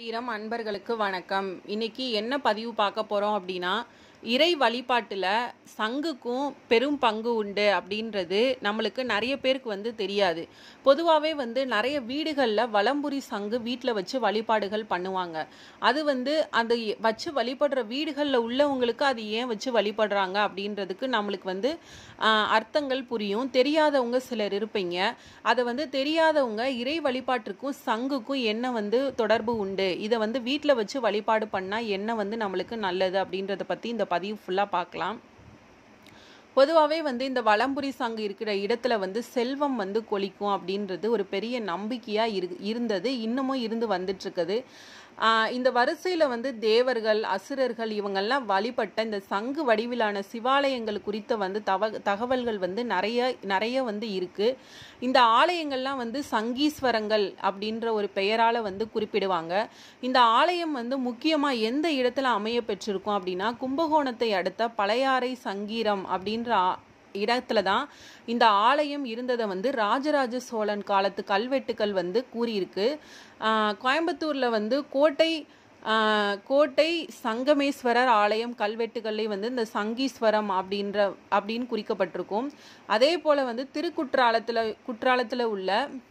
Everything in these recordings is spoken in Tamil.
ஈரம் அன்பர்களுக்கு வணக்கம் இன்னைக்கு என்ன பதிவு பார்க்க போகிறோம் அப்படின்னா இறை வழிபாட்டில் சங்குக்கும் பெரும் பங்கு உண்டு அப்படின்றது நம்மளுக்கு நிறைய பேருக்கு வந்து தெரியாது பொதுவாகவே வந்து நிறைய வீடுகளில் வலம்புரி சங்கு வீட்டில் வச்சு வழிபாடுகள் பண்ணுவாங்க அது வந்து அந்த வச்சு வழிபடுற வீடுகளில் உள்ளவங்களுக்கு அது ஏன் வச்சு வழிபடுறாங்க அப்படின்றதுக்கு நம்மளுக்கு வந்து ஆஹ், அர்த்தங்கள் புரியும் தெரியாதவங்க சிலர் இருப்பீங்க அதை வந்து தெரியாதவங்க இறை வழிபாட்டிற்கும் சங்குக்கும் என்ன வந்து தொடர்பு உண்டு இதை வந்து வீட்டில் வச்சு வழிபாடு பண்ணால் என்ன வந்து நம்மளுக்கு நல்லது அப்படின்றத பற்றி இந்த பதிவு ஃபுல்லாக பார்க்கலாம் பொதுவாகவே வந்து இந்த வலம்புரி சங்கு இருக்கிற இடத்துல வந்து செல்வம் வந்து கொளிக்கும் அப்படின்றது ஒரு பெரிய நம்பிக்கையாக இரு இருந்தது இன்னமும் இருந்து வந்துட்டு இருக்குது ஆஹ் இந்த வரிசையில் வந்து தேவர்கள் அசுரர்கள் இவங்கெல்லாம் வழிபட்ட இந்த சங்கு வடிவிலான சிவாலயங்கள் குறித்த வந்து தவ தகவல்கள் வந்து நிறைய நிறைய வந்து இருக்கு இந்த ஆலயங்கள்லாம் வந்து சங்கீஸ்வரங்கள் அப்படின்ற ஒரு பெயரால் வந்து குறிப்பிடுவாங்க இந்த ஆலயம் வந்து முக்கியமாக எந்த இடத்துல அமைய பெற்றிருக்கும் அப்படின்னா கும்பகோணத்தை அடுத்த பழையாறை சங்கீரம் அப்படின்ற ஆ- இடத்துல தான் இந்த ஆலயம் இருந்ததை வந்து ராஜராஜ சோழன் காலத்து கல்வெட்டுக்கள் வந்து கூறியிருக்கு ஆஹ் கோயம்புத்தூர்ல வந்து கோட்டை ஆஹ் கோட்டை சங்கமேஸ்வரர் ஆலயம் கல்வெட்டுகளில் வந்து இந்த சங்கீஸ்வரம் அப்படின்ற அப்படின்னு குறிக்கப்பட்டிருக்கும் அதே போல வந்து திருக்குற்றாலத்துல குற்றாலத்துல உள்ள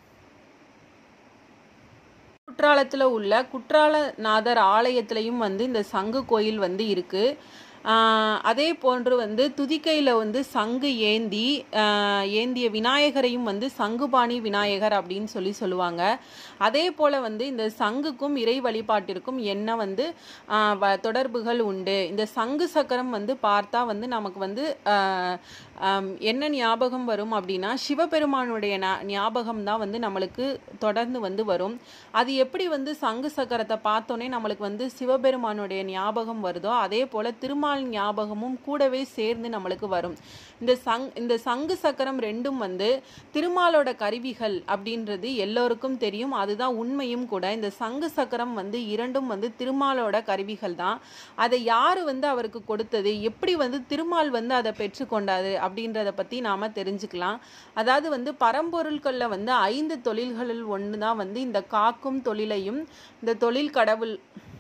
குற்றாலத்தில் உள்ள குற்றாலநாதர் ஆலயத்திலையும் வந்து இந்த சங்கு கோயில் வந்து இருக்கு ஆஹ் அதே போன்று வந்து துதிக்கையில் வந்து சங்கு ஏந்தி ஆஹ் ஏந்திய விநாயகரையும் வந்து சங்குபாணி விநாயகர் அப்படின்னு சொல்லி சொல்லுவாங்க அதே போல வந்து இந்த சங்குக்கும் இறை வழிபாட்டிற்கும் என்ன வந்து ஆஹ் வ- தொடர்புகள் உண்டு இந்த சங்கு சக்கரம் வந்து பார்த்தா வந்து நமக்கு வந்து ஆஹ் ஆம், என்ன ஞாபகம் வரும் அப்படின்னா சிவபெருமானுடைய ஞா- ஞாபகம் தான் வந்து நம்மளுக்கு தொடர்ந்து வந்து வரும் அது எப்படி வந்து சங்கு சக்கரத்தை பார்த்தோன்னே நம்மளுக்கு வந்து சிவபெருமானுடைய ஞாபகம் வருதோ அதே போல திருமால் ஞாபகமும் கூடவே சேர்ந்து நம்மளுக்கு வரும் இந்த சங் இந்த சங்கு சக்கரம் ரெண்டும் வந்து திருமாலோட கருவிகள் அப்படின்றது எல்லோருக்கும் தெரியும் அதுதான் உண்மையும் கூட இந்த சங்கு சக்கரம் வந்து இரண்டும் வந்து திருமாலோட கருவிகள் தான் அதை யார் வந்து அவருக்கு கொடுத்தது எப்படி வந்து திருமால் வந்து அதை பெற்றுக்கொண்டாரு அப்படின்றத பற்றி நாம் தெரிஞ்சுக்கலாம் அதாவது வந்து பரம்பொருட்களில் வந்து ஐந்து தொழில்களில் ஒன்று தான் வந்து இந்த காக்கும் தொழிலையும் இந்த தொழில் கடவுள்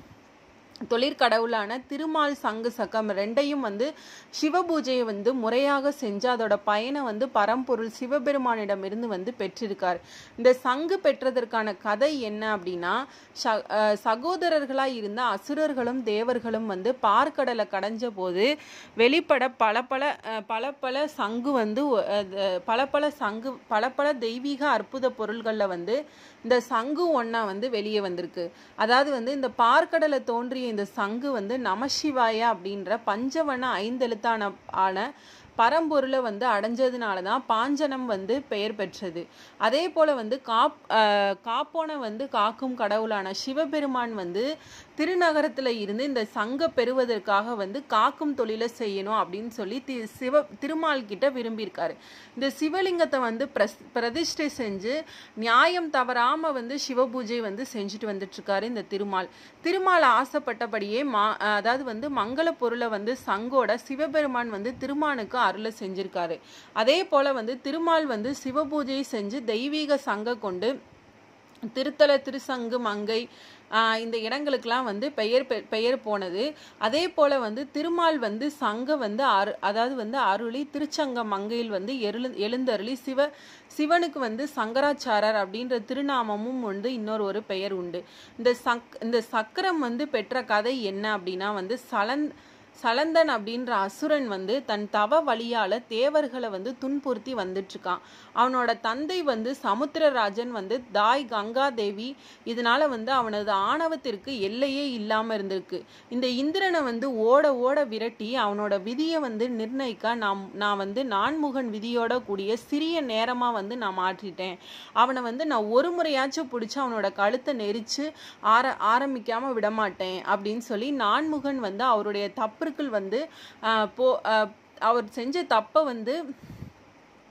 தொழிற்கடவுளான திருமால் சங்கு சக்கம் ரெண்டையும் வந்து சிவபூஜையை வந்து முறையாக செஞ்சு அதோட பயனை வந்து பரம்பொருள் சிவபெருமானிடமிருந்து வந்து பெற்றிருக்கார் இந்த சங்கு பெற்றதற்கான கதை என்ன அப்படின்னா ச- அஹ் சகோதரர்களாய் இருந்த அசுரர்களும் தேவர்களும் வந்து பார்க்கடலை கடைஞ்ச போது வெளிப்பட பல பல அஹ், பல பல சங்கு வந்து ஒ- அஹ், பல பல சங்கு பல பல தெய்வீக அற்புத பொருள்களில் வந்து இந்த சங்கு ஒன்றா வந்து வெளியே வந்திருக்கு அதாவது வந்து இந்த பார்க்கடலை தோன்றிய இந்த சங்கு வந்து நமசிவாய அப்படின்ற பஞ்சவன ஐந்தெழுத்தான ஆன பரம்பொருளை வந்து அடைஞ்சதுனால தான் பாஞ்சனம் வந்து பெயர் பெற்றது அதே போல வந்து காப் அஹ், காப்போனை வந்து காக்கும் கடவுளான சிவபெருமான் வந்து திருநகரத்துல இருந்து இந்த சங்க பெறுவதற்காக வந்து காக்கும் தொழிலை செய்யணும் அப்படின்னு சொல்லி தி சிவ திருமால் கிட்ட விரும்பியிருக்காரு இந்த சிவலிங்கத்தை வந்து பிரஸ் பிரதிஷ்டை செஞ்சு நியாயம் தவறாம வந்து சிவபூஜை வந்து செஞ்சுட்டு வந்துட்டு இருக்காரு இந்த திருமால் திருமால் ஆசைப்பட்டபடியே மா அதாவது வந்து மங்கள பொருளை வந்து சங்கோட சிவபெருமான் வந்து திருமானுக்கு அருளை செஞ்சிருக்காரு அதே போல வந்து திருமால் வந்து சிவபூஜை செஞ்சு தெய்வீக சங்க கொண்டு திருத்தல திருசங்கு மங்கை ஆஹ் இந்த இடங்களுக்கெல்லாம் வந்து பெயர் பெ- பெயர் போனது அதே போல வந்து திருமால் வந்து சங்க வந்து அரு அதாவது வந்து அருளி திருச்சங்க மங்கையில் வந்து எழு எழுந்தருளி சிவ சிவனுக்கு வந்து சங்கராச்சாரர் அப்படின்ற திருநாமமும் வந்து இன்னொரு ஒரு பெயர் உண்டு இந்த சக் இந்த சக்கரம் வந்து பெற்ற கதை என்ன அப்படின்னா வந்து சலந்த் சலந்தன் அப்படின்ற அசுரன் வந்து தன் தவ வழியால தேவர்களை வந்து துன்புறுத்தி வந்துட்டு இருக்கான் அவனோட தந்தை வந்து சமுத்திரராஜன் வந்து தாய் கங்கா தேவி இதனால வந்து அவனது ஆணவத்திற்கு எல்லையே இல்லாம இருந்திருக்கு இந்த இந்திரனை வந்து ஓட ஓட விரட்டி அவனோட விதியை வந்து நிர்ணயிக்க நான் நான் வந்து நான்முகன் விதியோட கூடிய சிறிய நேரமா வந்து நான் மாற்றிட்டேன் அவனை வந்து நான் ஒரு முறையாச்சும் பிடிச்சி அவனோட கழுத்தை நெரிச்சு ஆர ஆரம்பிக்காம விடமாட்டேன் அப்படின்னு சொல்லி நான்முகன் வந்து அவருடைய தப்பிற்குள் வந்து ஆஹ், போ ஆஹ், அவர் செஞ்ச தப்பை வந்து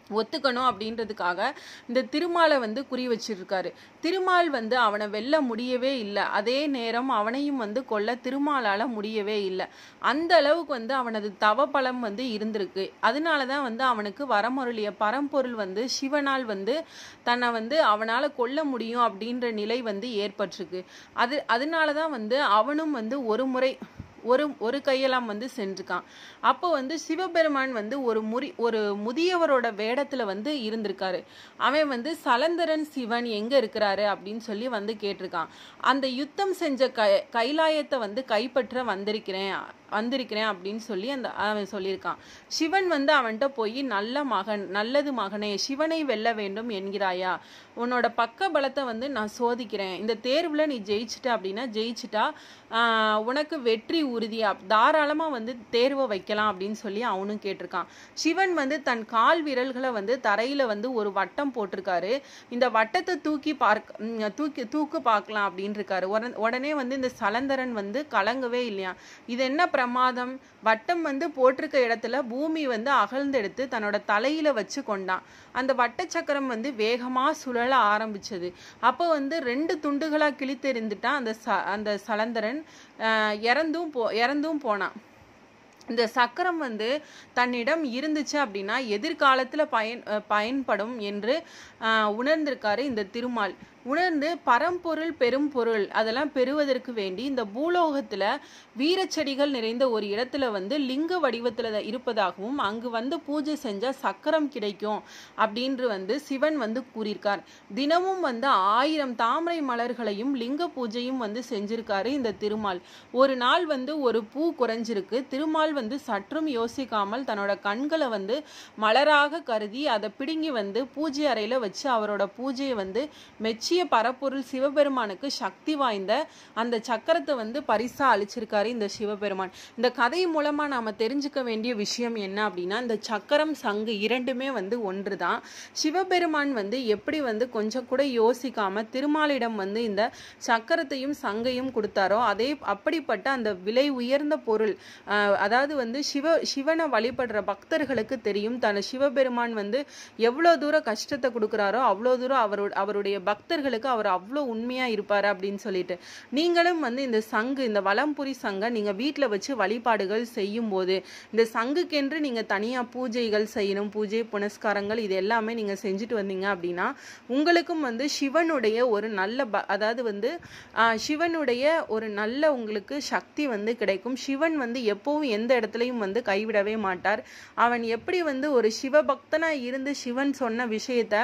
ஒத்துக்கணும் அப்படின்றதுக்காக இந்த திருமாலை வந்து குறி வச்சிருக்காரு திருமால் வந்து அவனை வெல்ல முடியவே இல்லை அதே நேரம் அவனையும் வந்து கொல்ல திருமாலால முடியவே இல்லை அந்த அளவுக்கு வந்து அவனது தவபலம் வந்து இருந்திருக்கு அதனால தான் வந்து அவனுக்கு வரமருளிய பரம்பொருள் வந்து சிவனால் வந்து தன்னை வந்து அவனால கொல்ல முடியும் அப்படின்ற நிலை வந்து ஏற்பட்டிருக்கு அது அதனால தான் வந்து அவனும் வந்து ஒரு முறை ஒரு ஒரு கையெல்லாம் வந்து சென்றிருக்கான் அப்போ வந்து சிவபெருமான் வந்து ஒரு முறி ஒரு முதியவரோட வேடத்துல வந்து இருந்திருக்காரு அவன் வந்து சலந்தரன் சிவன் எங்க இருக்கிறாரு அப்படின்னு சொல்லி வந்து கேட்டிருக்கான் அந்த யுத்தம் செஞ்ச கை கைலாயத்தை வந்து கைப்பற்ற வந்திருக்கிறேன் வந்திருக்கிறேன் அப்படின்னு சொல்லி அந்த அவன் சொல்லியிருக்கான் சிவன் வந்து அவன்கிட்ட போய் நல்ல மகன் நல்லது மகனே சிவனை வெல்ல வேண்டும் என்கிறாயா உன்னோட பக்க பலத்தை வந்து நான் சோதிக்கிறேன் இந்த தேர்வுல நீ ஜெயிச்சிட்ட அப்படின்னா ஜெயிச்சிட்டா ஆஹ், உனக்கு வெற்றி உறுதியா தாராளமா வந்து தேர்வை வைக்கலாம் அப்படின்னு சொல்லி அவனும் கேட்டிருக்கான் சிவன் வந்து தன் கால் விரல்களை வந்து தரையில வந்து ஒரு வட்டம் போட்டிருக்காரு இந்த வட்டத்தை தூக்கி பார்க்க ம், தூக்கி தூக்கு பார்க்கலாம் அப்படின்னு இருக்காரு உடனே- உடனே வந்து இந்த சலந்தரன் வந்து கலங்கவே இல்லையா இது என்ன பிரமாதம் வட்டம் வந்து போட்டிருக்க இடத்துல பூமி வந்து அகழ்ந்தெடுத்து தன்னோட தலையில வச்சு கொண்டான் அந்த வட்ட சக்கரம் வந்து வேகமா சுழல ஆரம்பிச்சது அப்போ வந்து ரெண்டு துண்டுகளா கிழித்தெறிந்துட்டான் அந்த ச அந்த சலந்தரன் ஆஹ் இறந்தும் போ இறந்தும் போனான் இந்த சக்கரம் வந்து தன்னிடம் இருந்துச்சு அப்படின்னா எதிர்காலத்துல பயன் அஹ் பயன்படும் என்று ஆஹ் உணர்ந்திருக்காரு இந்த திருமால் உணர்ந்து பரம்பொருள் பெரும் பொருள் அதெல்லாம் பெறுவதற்கு வேண்டி இந்த பூலோகத்துல வீரச்செடிகள் நிறைந்த ஒரு இடத்துல வந்து லிங்க வடிவத்துல த- இருப்பதாகவும் அங்கு வந்து பூஜை செஞ்சா சக்கரம் கிடைக்கும் அப்படின்று வந்து சிவன் வந்து கூறியிருக்கார் தினமும் வந்து ஆயிரம் தாமரை மலர்களையும் லிங்க பூஜையும் வந்து செஞ்சிருக்காரு இந்த திருமால் ஒரு நாள் வந்து ஒரு பூ குறைஞ்சிருக்கு திருமால் வந்து சற்றும் யோசிக்காமல் தன்னோட கண்களை வந்து மலராக கருதி அதை பிடுங்கி வந்து பூஜை அறையில வச்சு அவரோட பூஜையை வந்து மெச்சிய பரப்பொருள் சிவபெருமானுக்கு சக்தி வாய்ந்த அந்த சக்கரத்தை வந்து பரிசா அளிச்சிருக்காரு இந்த சிவபெருமான் இந்த கதை மூலமா நாம தெரிஞ்சுக்க வேண்டிய விஷயம் என்ன அப்படின்னா இந்த சக்கரம் சங்கு இரண்டுமே வந்து ஒன்றுதான் சிவபெருமான் வந்து எப்படி வந்து கொஞ்சம் கூட யோசிக்காம திருமாலிடம் வந்து இந்த சக்கரத்தையும் சங்கையும் கொடுத்தாரோ அதே அப்படிப்பட்ட அந்த விலை உயர்ந்த பொருள் ஆஹ் அதாவது வந்து சிவ சிவனை வழிபடுற பக்தர்களுக்கு தெரியும் தன் சிவபெருமான் வந்து எவ்வளவு தூரம் கஷ்டத்தை கொடுக்குறாரோ அவ்வளோ தூரம் அவரோட அவருடைய பக்தர்களுக்கு அவர் அவ்வளோ உண்மையா இருப்பாரு அப்படின்னு சொல்லிட்டு நீங்களும் வந்து இந்த சங்கு இந்த வலம்புரி சங்கை நீங்க வீட்ல வச்சு வழிபாடுகள் செய்யும் போது இந்த சங்குக்கென்று நீங்க தனியா பூஜைகள் செய்யணும் பூஜை புனஸ்காரங்கள் இது எல்லாமே நீங்க செஞ்சுட்டு வந்தீங்க அப்படின்னா உங்களுக்கும் வந்து சிவனுடைய ஒரு நல்ல ப- அதாவது வந்து ஆஹ், சிவனுடைய ஒரு நல்ல உங்களுக்கு சக்தி வந்து கிடைக்கும் சிவன் வந்து எப்பவும் எந்த இடத்துலையும் வந்து கைவிடவே மாட்டார் அவன் எப்படி வந்து ஒரு சிவபக்தனா இருந்து சிவன் சொன்ன விஷயத்த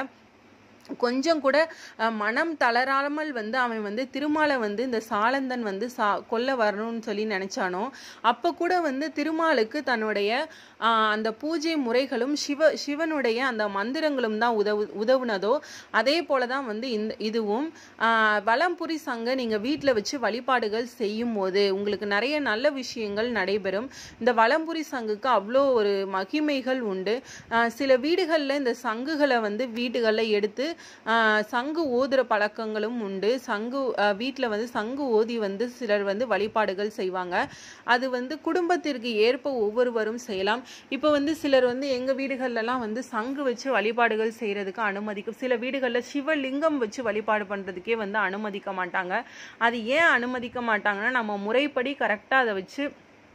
கொஞ்சம் கூட அஹ், மனம் தளராமல் வந்து அவன் வந்து திருமாலை வந்து இந்த சாலந்தன் வந்து சா கொல்ல வரணும்னு சொல்லி நினைச்சானோ அப்ப கூட வந்து திருமாலுக்கு தன்னுடைய ஆஹ், அந்த பூஜை முறைகளும் சிவ சிவனுடைய அந்த மந்திரங்களும் தான் உதவு உதவுனதோ அதே போலதான் வந்து இந்த இதுவும் ஆஹ், வலம்புரி சங்க நீங்க வீட்ல வச்சு வழிபாடுகள் செய்யும் போது உங்களுக்கு நிறைய நல்ல விஷயங்கள் நடைபெறும் இந்த வலம்புரி சங்குக்கு அவ்வளோ ஒரு மகிமைகள் உண்டு ஆஹ், சில வீடுகள்ல இந்த சங்குகளை வந்து வீடுகளில் எடுத்து ஆஹ், சங்கு ஓதுற பழக்கங்களும் உண்டு சங்கு ஆஹ், வீட்ல வந்து சங்கு ஓதி வந்து சிலர் வந்து வழிபாடுகள் செய்வாங்க அது வந்து குடும்பத்திற்கு ஏற்ப ஒவ்வொருவரும் செய்யலாம் இப்போ வந்து சிலர் வந்து எங்க வீடுகள்லாம் வந்து சங்கு வச்சு வழிபாடுகள் செய்யறதுக்கு அனுமதிக்கும் சில வீடுகள்ல சிவலிங்கம் வச்சு வழிபாடு பண்றதுக்கே வந்து அனுமதிக்க மாட்டாங்க அது ஏன் அனுமதிக்க மாட்டாங்கன்னா நம்ம முறைப்படி கரெக்டா அதை வச்சு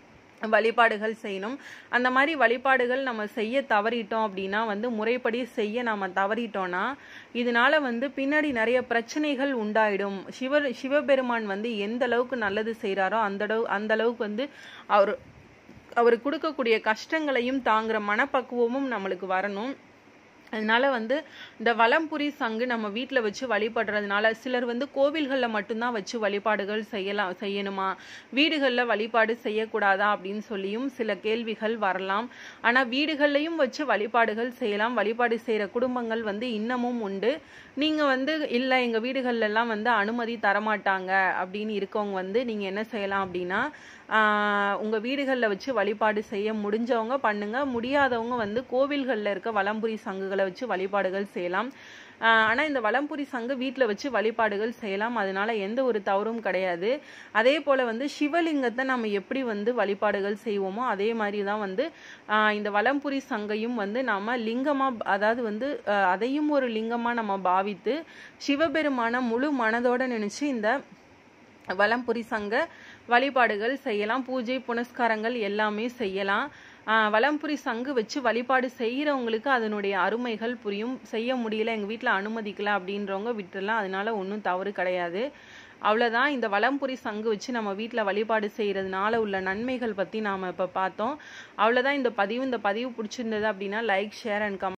வழிபாடுகள் செய்யணும் அந்த மாதிரி வழிபாடுகள் நம்ம செய்ய தவறிட்டோம் அப்படின்னா வந்து முறைப்படி செய்ய நாம தவறிட்டோம்னா இதனால வந்து பின்னாடி நிறைய பிரச்சனைகள் உண்டாயிடும் சிவ சிவபெருமான் வந்து எந்த அளவுக்கு நல்லது செய்றாரோ அந்த அளவு அந்த அளவுக்கு வந்து அவர் அவர் கொடுக்கக்கூடிய கஷ்டங்களையும் தாங்குற மனப்பக்குவமும் நம்மளுக்கு வரணும் அதனால வந்து இந்த வலம்புரி சங்கு நம்ம வீட்டில் வச்சு வழிபடுறதுனால சிலர் வந்து கோவில்களில் மட்டும்தான் வச்சு வழிபாடுகள் செய்யலாம் செய்யணுமா வீடுகளில் வழிபாடு செய்யக்கூடாதா அப்படின்னு சொல்லியும் சில கேள்விகள் வரலாம் ஆனால் வீடுகள்லையும் வச்சு வழிபாடுகள் செய்யலாம் வழிபாடு செய்கிற குடும்பங்கள் வந்து இன்னமும் உண்டு நீங்கள் வந்து இல்லை எங்கள் வீடுகள்ல எல்லாம் வந்து அனுமதி தரமாட்டாங்க அப்படின்னு இருக்கவங்க வந்து நீங்கள் என்ன செய்யலாம் அப்படின்னா உங்கள் வீடுகளில் வச்சு வழிபாடு செய்ய முடிஞ்சவங்க பண்ணுங்க முடியாதவங்க வந்து கோவில்களில் இருக்க வலம்புரி சங்குகளை வச்சு வழிபாடுகள் செய்யலாம் ஆனால் இந்த வலம்புரி சங்கு வீட்டில் வச்சு வழிபாடுகள் செய்யலாம் அதனால எந்த ஒரு தவறும் கிடையாது அதே போல் வந்து சிவலிங்கத்தை நம்ம எப்படி வந்து வழிபாடுகள் செய்வோமோ அதே மாதிரி தான் வந்து ஆஹ் இந்த வலம்புரி சங்கையும் வந்து நாம லிங்கமாக அதாவது வந்து ஆஹ் அதையும் ஒரு லிங்கமாக நம்ம பாவித்து சிவபெருமான முழு மனதோட நினைச்சு இந்த வலம்புரி சங்க வழிபாடுகள் செய்யலாம் பூஜை புனஸ்காரங்கள் எல்லாமே செய்யலாம் ஆஹ் வலம்புரி சங்கு வச்சு வழிபாடு செய்கிறவங்களுக்கு அதனுடைய அருமைகள் புரியும் செய்ய முடியல எங்கள் வீட்டில் அனுமதிக்கல அப்படின்றவங்க விட்டுறலாம் அதனால ஒன்றும் தவறு கிடையாது அவ்வளோதான் இந்த வலம்புரி சங்கு வச்சு நம்ம வீட்டில் வழிபாடு செய்கிறதுனால உள்ள நன்மைகள் பற்றி நாம் இப்போ பார்த்தோம் அவ்வளோதான் இந்த பதிவு இந்த பதிவு பிடிச்சிருந்தது அப்படின்னா லைக் ஷேர் அண்ட் கம்